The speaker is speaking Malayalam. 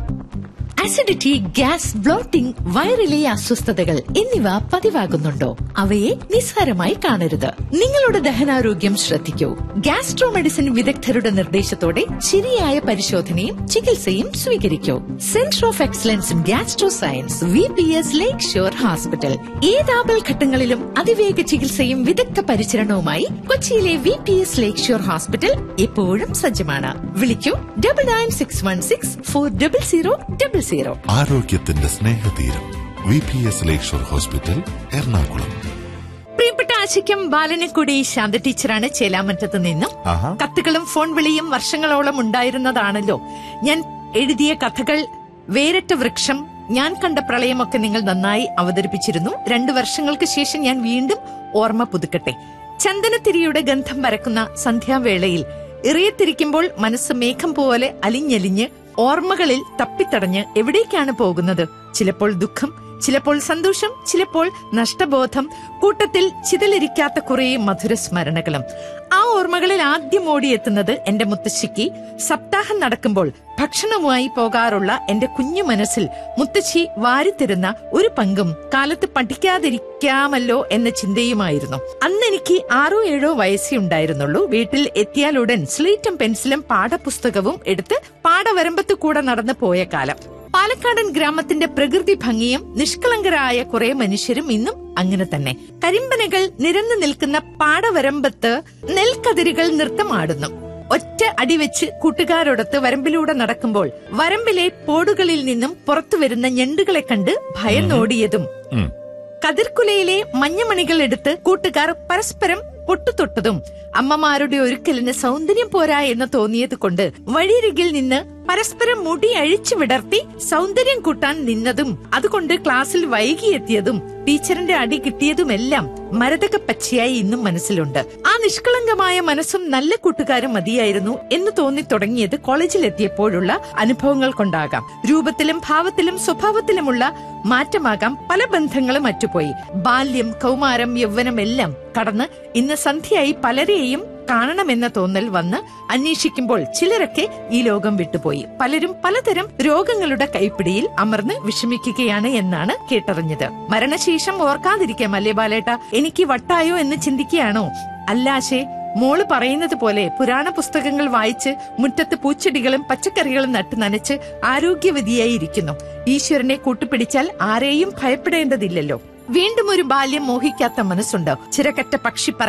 അസിഡിറ്റി ഗ്യാസ് ബ്ലോട്ടിംഗ് വയറിലെ അസ്വസ്ഥതകൾ എന്നിവ പതിവാകുന്നുണ്ടോ അവയെ നിസ്സാരമായി കാണരുത് നിങ്ങളുടെ ദഹനാരോഗ്യം ശ്രദ്ധിക്കൂ ഗ്യാസ്ട്രോ മെഡിസിൻ വിദഗ്ധരുടെ നിർദ്ദേശത്തോടെ ശരിയായ പരിശോധനയും ചികിത്സയും സ്വീകരിക്കൂ centre of excellence in gastro science V P S lake shore hospital ഏതാപൽ ഘട്ടങ്ങളിലും അതിവേഗ ചികിത്സയും വിദഗ്ധ പരിചരണവുമായി കൊച്ചിയിലെ V P S lake shore hospital എപ്പോഴും സജ്ജമാണ് വിളിക്കൂ double nine six one six four double zero double zero ആരോഗ്യത്തിന്റെ സ്നേഹതീരം V P S lakeshore hospital Ernakulam പ്രിയപ്പെട്ട ആശയ്ക്കും ബാലനെ കൂടി ശാന്ത ടീച്ചറാണ് ചേലാമറ്റത്ത് നിന്നും ആഹാ. കത്തുകളും ഫോൺ വിളിയും വർഷങ്ങളോളം ഉണ്ടായിരുന്നതാണല്ലോ ഞാൻ എഴുതിയ കഥകൾ വേരറ്റ വൃക്ഷം ഞാൻ കണ്ട പ്രളയമൊക്കെ നിങ്ങൾ നന്നായി അവതരിപ്പിച്ചിരുന്നു രണ്ടു വർഷങ്ങൾക്ക് ശേഷം ഞാൻ വീണ്ടും ഓർമ്മ പുതുക്കട്ടെ ചന്ദനത്തിരിയുടെ ഗന്ധം പരക്കുന്ന സന്ധ്യാവേളയിൽ ഇറിയത്തിരിക്കുമ്പോൾ മനസ്സ് മേഘം പോലെ അലിഞ്ഞലിഞ്ഞ് ഓർമ്മകളിൽ തപ്പിത്തടഞ്ഞ് എവിടേക്കാണ് പോകുന്നത് ചിലപ്പോൾ ദുഃഖം ചിലപ്പോൾ സന്തോഷം ചിലപ്പോൾ നഷ്ടബോധം കൂട്ടത്തിൽ ചിതലിരിക്കാത്ത കുറേ മധുര സ്മരണകളും ആ ഓർമ്മകളിൽ ആദ്യം ഓടിയെത്തുന്നത് എന്റെ മുത്തശ്ശിക്ക് സപ്താഹം നടക്കുമ്പോൾ ഭക്ഷണവുമായി പോകാറുള്ള എന്റെ കുഞ്ഞു മനസ്സിൽ മുത്തശ്ശി വാരിത്തരുന്ന ഒരു പങ്കും കാലത്ത് പഠിക്കാതിരിക്കാമല്ലോ എന്ന ചിന്തയുമായിരുന്നു അന്ന് എനിക്ക് ആറോ ഏഴോ വയസ്സേ ഉണ്ടായിരുന്നുള്ളൂ വീട്ടിൽ എത്തിയാലുടൻ സ്ലേറ്റും പെൻസിലും പാഠപുസ്തകവും എടുത്ത് പാടവരമ്പത്ത് കൂടെ നടന്നു പോയ കാലം പാലക്കാടൻ ഗ്രാമത്തിന്റെ പ്രകൃതി ഭംഗിയും നിഷ്കളങ്കരായ കുറെ മനുഷ്യരും ഇന്നും അങ്ങനെ തന്നെ കരിമ്പനകൾ നിരന്നു നിൽക്കുന്ന പാടവരമ്പത്ത് നെൽക്കതിരുകൾ നൃത്തമാടുന്നു ഒറ്റ അടിവെച്ച് കൂട്ടുകാരോടൊത്ത് വരമ്പിലൂടെ നടക്കുമ്പോൾ വരമ്പിലെ പോടുകളിൽ നിന്നും പുറത്തു വരുന്ന ഞണ്ടുകളെ കണ്ട് ഭയന്നോടിയതും ഉം. കതിർക്കുലയിലെ മഞ്ഞമണികൾ എടുത്ത് കൂട്ടുകാർ പരസ്പരം പൊട്ടുതൊട്ടതും അമ്മമാരുടെ ഒരുക്കലിന് സൗന്ദര്യം പോരാ എന്ന് തോന്നിയത് കൊണ്ട് വഴിയരികിൽ നിന്ന് പരസ്പരം മുടി അഴിച്ചു വിടർത്തി സൗന്ദര്യം കൂട്ടാൻ നിന്നതും അതുകൊണ്ട് ക്ലാസ്സിൽ വൈകിയെത്തിയതും ടീച്ചറിന്റെ അടി കിട്ടിയതുമെല്ലാം മരതക പച്ചയായി ഇന്നും മനസ്സിലുണ്ട് ആ നിഷ്കളങ്കമായ മനസ്സും നല്ല കൂട്ടുകാരും മതിയായിരുന്നു എന്ന് തോന്നി തുടങ്ങിയത് കോളേജിലെത്തിയപ്പോഴുള്ള അനുഭവങ്ങൾ കൊണ്ടാകാം രൂപത്തിലും ഭാവത്തിലും സ്വഭാവത്തിലുമുള്ള മാറ്റമാകാം പല ബന്ധങ്ങളും അറ്റുപോയി ബാല്യം കൗമാരം യൗവനം എല്ലാം കടന്ന് ഇന്ന് സന്ധ്യയായി പലരെയും കാണണമെന്ന തോന്നൽ വന്ന് അന്വേഷിക്കുമ്പോൾ ചിലരൊക്കെ ഈ ലോകം വിട്ടുപോയി പലരും പലതരം രോഗങ്ങളുടെ കൈപ്പിടിയിൽ അമർന്ന് വിഷമിക്കുകയാണ് എന്നാണ് കേട്ടറിഞ്ഞത് മരണശേഷം ഓർക്കാതിരിക്കാം അല്ലേ ബാലേട്ട എനിക്ക് വട്ടായോ എന്ന് ചിന്തിക്കുകയാണോ അല്ലാശേ മോള് പറയുന്നത് പോലെ പുരാണ പുസ്തകങ്ങൾ വായിച്ച് മുറ്റത്ത് പൂച്ചെടികളും പച്ചക്കറികളും നട്ട് നനച്ച് ആരോഗ്യവതിയായിരിക്കുന്നു ഈശ്വരനെ കൂട്ടുപിടിച്ചാൽ ആരെയും ഭയപ്പെടേണ്ടതില്ലല്ലോ വീണ്ടും ഒരു ബാല്യം മോഹിക്കാത്ത മനസ്സുണ്ടോ ചിരകറ്റ പക്ഷി പറ